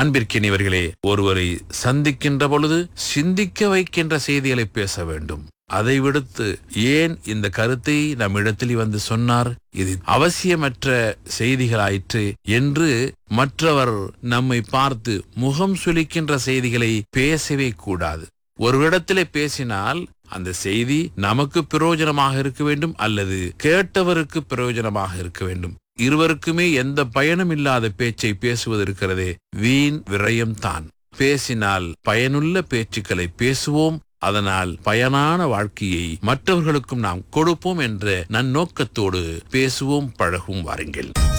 அன்பிற்கினியவர்களே ஒருவரை சந்திக்கின்ற பொழுது சிந்திக்க வைக்கின்ற செய்திகளை பேச வேண்டும் அதை விடுத்து ஏன் இந்த கருத்தை நம்மிடத்தில் வந்து சொன்னார் இது அவசியமற்ற செய்திகளாயிற்று என்று மற்றவர் நம்மை பார்த்து முகம் சுளிக்கின்ற செய்திகளை பேசவே கூடாது ஒரு இடத்திலே பேசினால் அந்த செய்தி நமக்கு பிரயோஜனமாக இருக்க வேண்டும் அல்லது கேட்டவருக்கு பிரயோஜனமாக இருக்க வேண்டும் இருவருக்குமே எந்த பயனும் இல்லாத பேச்சை பேசுவது இருக்கிறதே வீண் விரயம்தான் பேசினால் பயனுள்ள பேச்சுக்களை பேசுவோம் அதனால் பயனான வாழ்க்கையை மற்றவர்களுக்கும் நாம் கொடுப்போம் என்ற நன்னோக்கத்தோடு பேசுவோம் பழகும் வாருங்கள்